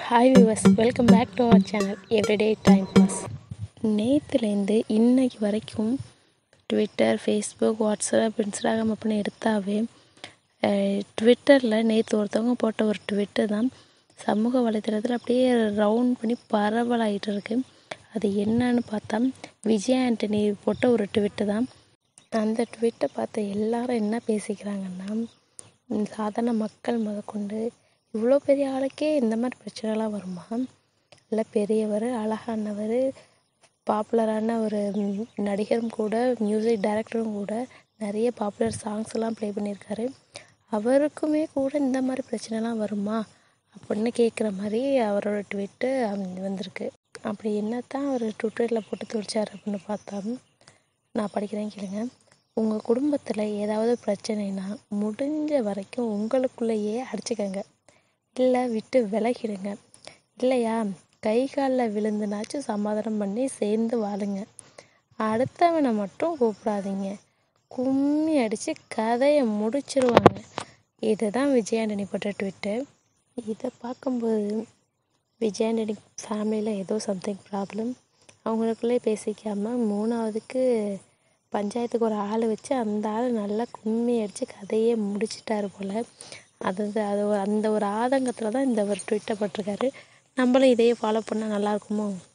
hi viewers welcome back to our channel everyday time pass நேற்றுலேருந்து இன்னைக்கு வரைக்கும் Twitter Facebook WhatsApp Instagram அப்படின்னு எடுத்தாவே ட்விட்டரில் நேற்று ஒருத்தவங்க போட்ட ஒரு ட்விட்டு தான் சமூக வலைத்தளத்தில் அப்படியே ரவுண்ட் பண்ணி பரவலாகிட்டு இருக்கு அது என்னன்னு பார்த்தா விஜய் ஆண்டனி போட்ட ஒரு ட்விட்டு தான் அந்த ட்விட்டை பார்த்த எல்லாரும் என்ன பேசிக்கிறாங்கன்னா ம், சாதாரண மக்கள் முதற்கொண்டு இவ்வளோ பெரிய ஆளுக்கே இந்த மாதிரி பிரச்சனைலாம் வருமா இல்லை பெரியவர் அழகானவர் பாப்புலரான ஒரு ம், நடிகரும் கூட மியூசிக் டைரக்டரும் கூட நிறைய பாப்புலர் சாங்ஸ்லாம் ப்ளே பண்ணியிருக்காரு அவருக்குமே கூட இந்த மாதிரி பிரச்சனைலாம் வருமா அப்படின்னு கேட்குற மாதிரி அவரோட ட்விட்டு வந்திருக்கு அப்படி என்னத்தான் அவர் ட்விட்டரில் போட்டு துடிச்சார் அப்படின்னு பார்த்தா நான் படிக்கிறேன் கேளுங்க உங்கள் குடும்பத்தில் ஏதாவது பிரச்சனைனா முடிஞ்ச வரைக்கும் உங்களுக்குள்ளேயே அடிச்சுக்கங்க இல்லை விட்டு விலகிடுங்க இல்லையா கை காலில் விழுந்துனாச்சும் சமாதானம் பண்ணி சேர்ந்து வாழுங்க அடுத்தவனை மட்டும் கூப்பிடாதீங்க கும்மி அடித்து கதையை முடிச்சிருவாங்க இதுதான் விஜயாண்டனி போட்ட ட்விட்டு இதை பார்க்கும்போது விஜயாண்டனி ஃபேமிலியில் ஏதோ சம்திங் ப்ராப்ளம் அவங்களுக்குள்ளே பேசிக்காமல் மூணாவதுக்கு பஞ்சாயத்துக்கு ஒரு ஆள் வச்சு அந்த ஆள் நல்லா கும்மி அடித்து கதையே முடிச்சிட்டாரு போல் அது அது ஒரு- அந்த ஒரு ஆதங்கத்தில் தான் இந்த ஒரு ட்விட்டை போட்டிருக்காரு நம்மளும் இதையே ஃபாலோ பண்ணால் நல்லா இருக்குமோ